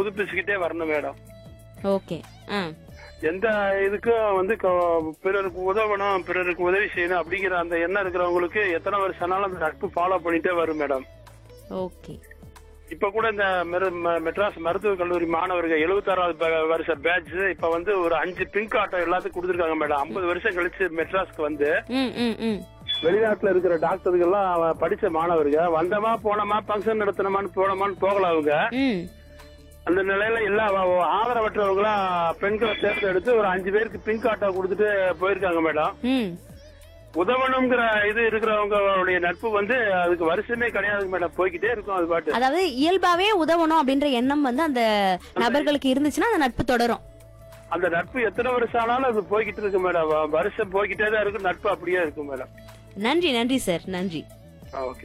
புதுப்பிச்சுக்கிட்டே வரணும் madam okay ஆ எந்த இதுக்கும் வந்து க- பிறருக்கு உதவணும் பிறருக்கு உதவி செய்யணும் அப்படிங்கிற அந்த எண்ணம் இருக்கிறவங்களுக்கு எத்தனை வருஷம் ஆனாலும் அந்த நட்பு ஃபாலோ பண்ணிட்டே வரும் மேடம் ஓகே இப்ப கூட இந்த மெரு- ம- மெட்ராஸ் மருத்துவக் கல்லூரி மாணவர்கள் எழுபத்தாறாவது வருஷ பேட்ச் இப்ப வந்து ஒரு அஞ்சு பிங்க் ஆட்டோ எல்லாத்துக்கும் கொடுத்துருக்காங்க மேடம் ஐம்பது வருஷம் கழிச்சு மெட்ராஸ்க்கு வந்து ம் ம் ம் வெளிநாட்டுல இருக்கிற டாக்டர்கள்லாம் அவ படிச்ச மாணவர்கள் வந்தமா போனமா ஃபங்க்ஷன் நடத்தினமான்னு போனமான்னு போகல அவங்க ம் அந்த நிலையில எல்லா அவ- ஆதரவற்றவங்களா பெண்களை தேர்ந்தெடுத்து ஒரு அஞ்சு பேருக்கு பிங்க் ஆட்டோ கொடுத்துட்டு போயிருக்காங்க மேடம் ம் உதவணுங்கிற இது இருக்கிறவங்களுடைய நட்பு வந்து அதுக்கு வருஷமே கிடையாது மேடம் போய்கிட்டே இருக்கும் அது பாட்டு அதாவது இயல்பாவே உதவணும் அப்படின்ற எண்ணம் வந்து அந்த நபர்களுக்கு இருந்துச்சுன்னா அந்த நட்பு தொடரும் அந்த நட்பு எத்தனை வருஷம் ஆனாலும் அது போய்கிட்டு இருக்கு மேடம் வ- வருஷம் போய்கிட்டே தான் இருக்கும் நட்பு அப்படியே இருக்கும் மேடம் நன்றி நன்றி சார் நன்றி ஓகே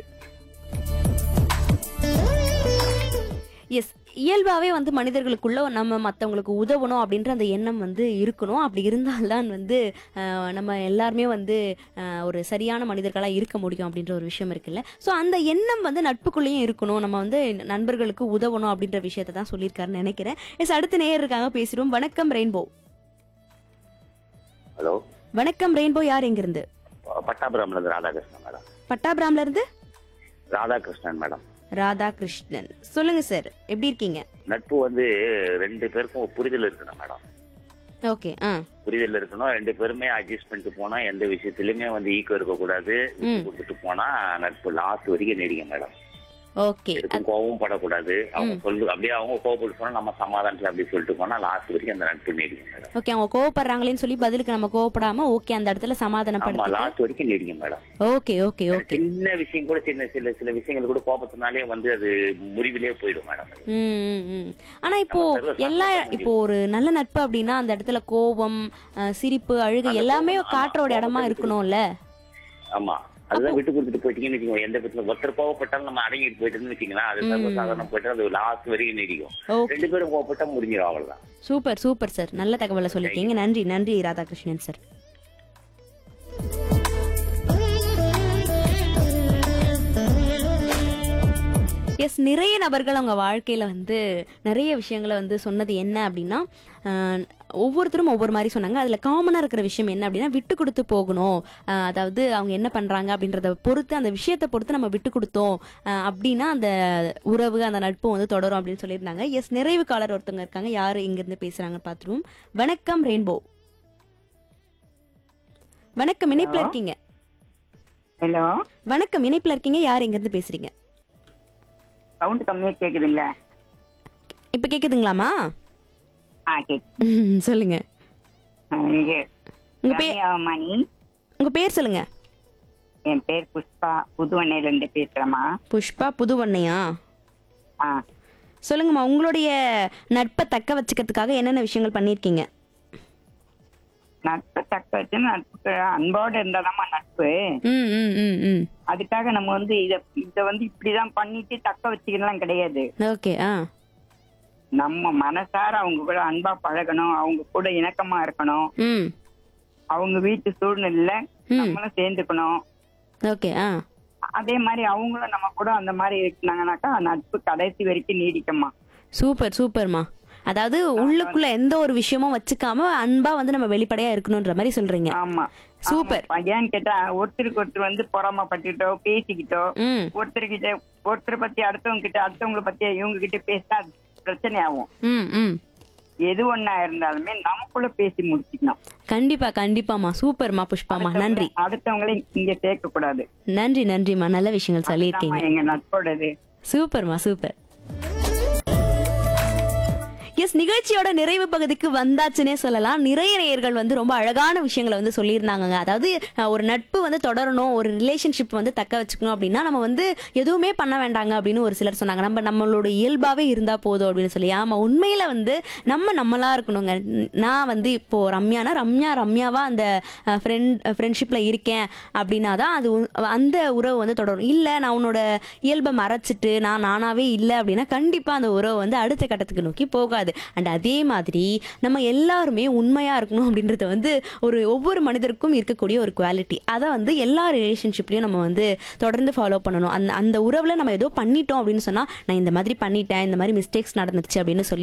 எஸ் இயல்பாவே வந்து மனிதர்களுக்குள்ள நம்ம மத்தவங்களுக்கு உதவணும் அப்படின்ற அந்த எண்ணம் வந்து இருக்கணும் அப்படி இருந்தால்தான் வந்து அஹ், நம்ம எல்லாருமே வந்து அஹ், ஒரு சரியான மனிதர்களா இருக்க முடியும் அப்படின்ற ஒரு விஷயம் இருக்குல்ல ஸோ அந்த எண்ணம் வந்து நட்புக்குள்ளேயும் இருக்கணும் நம்ம வந்து நண்பர்களுக்கு உதவணும் அப்படின்ற விஷயத்தை தான் சொல்லியிருக்காருன்னு நினைக்கிறேன் எஸ் அடுத்த நேயர் இருக்காங்க பேசிடுவோம் வணக்கம் ரெயின்போ ஹலோ வணக்கம் ரெயின்போ யார் எங்கிருந்து பட்டாபுரம்ல இருந்து ராதாகிருஷ்ணன் மேடம் பட்டாபிராம்ல இருந்து ராதாகிருஷ்ணன் மேடம் ராதாகிருஷ்ணன் சொல்லுங்க சார் எப்படி இருக்கீங்க நட்பு வந்து ரெண்டு பேருக்கும் ஒரு புரிதல் இருக்கணும் மேடம் ஓகே ஆ புரிதல் இருக்கணும் ரெண்டு பேருமே அட்ஜஸ்ட் பண்ணிட்டு போனா எந்த விஷயத்திலுமே வந்து ஈக்கோ இருக்கக்கூடாது விட்டு கொடுத்துட்டு போனா நட்பு லாஸ்ட் வரைக்கும் நீடிக்கும் மேடம் ஓகே எதுக்கும் கோவமும் படக்கூடாது அவங்க சொல்லு அப்படியே அவங்க கோவப்பட்டு போனா நம்ம சமாதானத்துல அப்படி சொல்லிட்டு போனா லாஸ்ட் வரைக்கும் அந்த நட்பு நீடிக்கும் மேடம் ஓகே அவங்க கோவப்படுறாங்களேன்னு சொல்லி பதிலுக்கு நம்ம கோவப்படாம ஓகே அந்த இடத்துல ஆமா சமாதானப்படுத்தி லாஸ்ட் வரைக்கும் நீடிக்கும் மேடம் ஓகே ஓகே ஓகே சின்ன விஷயம் கூட சின்ன சில சில விஷயங்கள் கூட கோபத்தினாலே வந்து அது முறிவிலே போயிடும் மேடம் ம், ம், ம். ஆனா இப்போ நம்ம சர்வ எல்லா சாதாரண இப்போ ஒரு நல்ல நட்பு அப்படின்னா அந்த இடத்துல கோபம் அஹ், சிரிப்பு அழுகை அந்த எல்லாமே கோபம், ஆமா, காட்டுற ஒரு இடமா கோபத்தை இருக்கணும்ல ஆமா அதுதான் விட்டு கொடுத்துட்டு போயிட்டீங்கன்னு வச்சுக்கோங்க எந்த பிரச்சனை ஒருத்தர் கோவப்பட்டாலும் நம்ம அடங்கிட்டு போயிட்டுன்னு வச்சுக்கலாம் அது சர்வசாதாரணம் போயிட்டு அது லாஸ்ட் வரைக்கும் நீடிக்கும் ஓகே ரெண்டு பேரும் கோவப்பட்டா முடிஞ்சிடும் அவ்வளவுதான் சூப்பர் சூப்பர் சார் நல்ல தகவலை சொல்லிருக்கீங்க நன்றி நன்றி ராதாகிருஷ்ணன் சார் எஸ் நிறைய நபர்கள் அவங்க வாழ்க்கையில வந்து நிறைய விஷயங்களை வந்து சொன்னது என்ன அப்படின்னா ஆஹ், ஒவ்வொருத்தரும் ஒவ்வொரு மாதிரி சொன்னாங்க அதுல காமனா இருக்கிற விஷயம் என்ன அப்படின்னா விட்டு கொடுத்து போகணும் ஆஹ், அதாவது அவங்க என்ன பண்றாங்க அப்படின்றத பொறுத்து அந்த விஷயத்தை பொறுத்து நம்ம விட்டு கொடுத்தோம் ஆஹ், அப்படின்னா அந்த உறவு அந்த நட்பு வந்து தொடரும் அப்படின்னு சொல்லியிருந்தாங்க எஸ் நிறைவு காலர் ஒருத்தவங்க இருக்காங்க யாரு இங்க இருந்து பேசுறாங்க பார்த்துருவோம் வணக்கம் ரெயின்போ வணக்கம் இணைப்புல இருக்கீங்க ஹலோ வணக்கம் இணைப்புல இருக்கீங்க யார் இங்க இருந்து பேசுறீங்க சவுண்ட் கம்மியா கேக்குதுங்களா இப்ப கேக்குதுங்களாமா ஆ கேக்கு ம், சொல்லுங்க இங்க உங்க பேர் மணி உங்க பேர் சொல்லுங்க என் பேர் புஷ்பா புதுவண்ணையில இருந்து பேசுறேம்மா புஷ்பா புதுவண்ணையா ஆ சொல்லுங்கம்மா உங்களுடைய நட்பை தக்க வச்சுக்கிறதுக்காக என்னென்ன விஷயங்கள் பண்ணிருக்கீங்க நட்பு தக்க வச்சு நட்பு அன்போடு இருந்தாதாம்மா நட்பு ம் ம் ம் ம் அதுக்காக நம்ம வந்து இத இத வந்து இப்படிதான் பண்ணிட்டு தக்க வச்சுக்கலாம் கிடையாது ஓகே ஆ நம்ம மனசார அவங்க கூட அன்பா பழகணும் அவங்க கூட இணக்கமா இருக்கணும் ம் அவங்க வீட்டு சூழ்நிலையில நம்மளும் சேர்ந்துக்கணும் ஓகே ஆ அதே மாதிரி அவங்களும் நம்ம கூட அந்த மாதிரி இருந்தாங்கனாக்கா நட்பு கடைசி வரைக்கும் நீடிக்குமா சூப்பர் சூப்பர்மா அதாவது உள்ளுக்குள்ள எந்த ஒரு விஷயமும் வச்சுக்காம அன்பா வந்து நம்ம வெளிப்படையா இருக்கணும்ன்ற மாதிரி சொல்றீங்க ஆமா சூப்பர். ஆமா. ஏன்னு கேட்டா ஒருத்தருக்கு ஒருத்தர் வந்து பொறாமப்பட்டுக்கிட்டோ பேசிக்கிட்டோ ம் ஒருத்தர்கிட்ட ஒருத்தரை பத்தி அடுத்தவங்க கிட்ட அடுத்தவங்கள பத்தி இவங்க கிட்ட பேசினா அது பிரச்சனை ஆகும் ம் ம் எது ஒண்ணா இருந்தாலுமே நமக்குள்ள பேசி முடிச்சுக்கணும் கண்டிப்பா கண்டிப்பாமா சூப்பர்மா புஷ்பாமா நன்றி அடுத்தவங்களே இங்க சேர்க்க கூடாது நன்றி நன்றிம்மா நல்ல விஷயங்கள் சொல்லியிருக்கீங்க எங்க நட்போடது சூப்பர்மா சூப்பர் எஸ் நிகழ்ச்சியோட நிறைவு பகுதிக்கு வந்தாச்சுன்னே சொல்லலாம் நிறைய நேயர்கள் வந்து ரொம்ப அழகான விஷயங்களை வந்து சொல்லியிருந்தாங்க அதாவது அஹ், ஒரு நட்பு வந்து தொடரணும் ஒரு ரிலேஷன்ஷிப் வந்து தக்க வச்சுக்கணும் அப்படின்னா நம்ம வந்து எதுவுமே பண்ண வேண்டாங்க அப்படின்னு ஒரு சிலர் சொன்னாங்க நம்ம நம்மளோட இயல்பாவே இருந்தா போதும் அப்படின்னு சொல்லி ஆமா உண்மையில வந்து நம்ம நம்மளா இருக்கணுங்க ந- நான் வந்து இப்போ ரம்யானா ரம்யா ரம்யாவா அந்த ஃப்ரெண்ட் ஃப்ரெண்ட்ஷிப்ல இருக்கேன் அப்படின்னா தான் அது உ- அந்த உறவு வந்து தொடரும் இல்ல நான் உன்னோட இயல்பை மறைச்சிட்டு நான் நானாவே இல்லை அப்படின்னா கண்டிப்பா அந்த உறவு வந்து அடுத்த கட்டத்துக்கு நோக்கி போகாது அண்ட் அதே மாதிரி நம்ம எல்லாருமே உண்மையா இருக்கணும் அப்படின்றது வந்து ஒரு ஒவ்வொரு மனிதருக்கும் இருக்கக்கூடிய ஒரு குவாலிட்டி அதை வந்து எல்லா ரிலேஷன்ஷிப்லயும் நம்ம வந்து தொடர்ந்து ஃபாலோ பண்ணணும் அந்த அந்த உறவுல நம்ம ஏதோ பண்ணிட்டோம் அப்படின்னு சொன்னா நான் இந்த மாதிரி பண்ணிட்டேன் இந்த மாதிரி மிஸ்டேக்ஸ் நடந்துச்சு அப்படின்னு சொல்லி